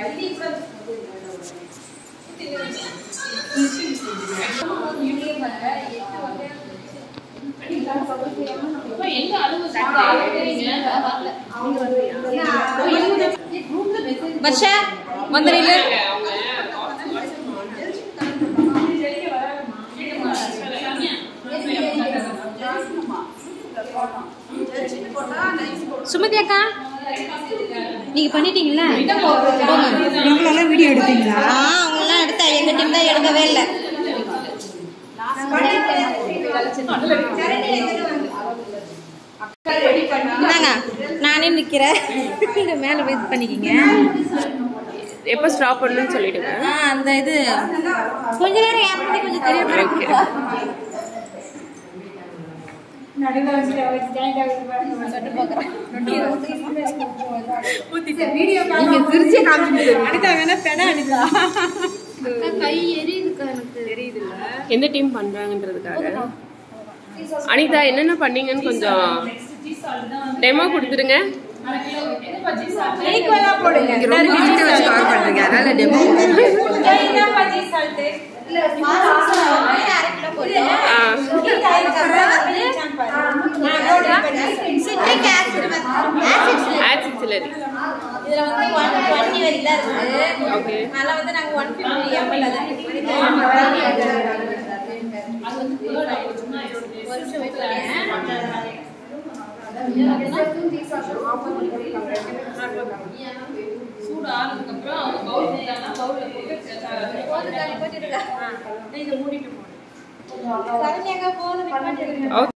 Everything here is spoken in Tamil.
வர்ஷா வந்துடுல சுமதி அக்கா நீங்க பண்ணிட்டீங்களா போங்க இவங்களெல்லாம் வீடியோ எடுத்தீங்களா ஆ அவங்கெல்லாம் எடுத்தா எங்க டீம் தான் எடுக்கவே இல்லை இந்தாங்க நானே நிக்கிறேன் நீங்க மேல போய் இது பண்ணிக்கிங்க எப்போ ஸ்டாப் பண்ணணும்னு சொல்லிடுங்க ஆ அந்த இது கொஞ்ச நேரம் என் பத்தி கொஞ்சம் தெரிய நீங்க சிரிச்சே காமிச்சிட்டு அனிதா வேணா பெண அனிதா கை எரியுதுக்கா எனக்கு எந்த டீம் பண்றாங்கன்றதுக்காக அனிதா என்னென்ன பண்ணீங்கன்னு கொஞ்சம் டெமோ கொடுத்துருங்க ஈக்குவலா போடுங்க நீங்க ரொம்ப கிட்ட வச்சு கவர் பண்றீங்க அதனால டெமோ ஆ ஆக்சிலரி இதுல வந்து ஒன் டுவெண்ட்டி வரைக்கும் தான் இருக்குது ஓகே அதனால வந்து நாங்க ஒன் ஃபிஃப்டி எம்எல் அதை ஒரு நிமிஷம் வச்சுருக்கேன் சூடு ஆனதுக்கப்புறம் அவங்க பவுல் செய்யறாங்கன்னா பவுலில் போட்டு இதை மூடிட்டு போகணும் சரண்யாக்கா போதும்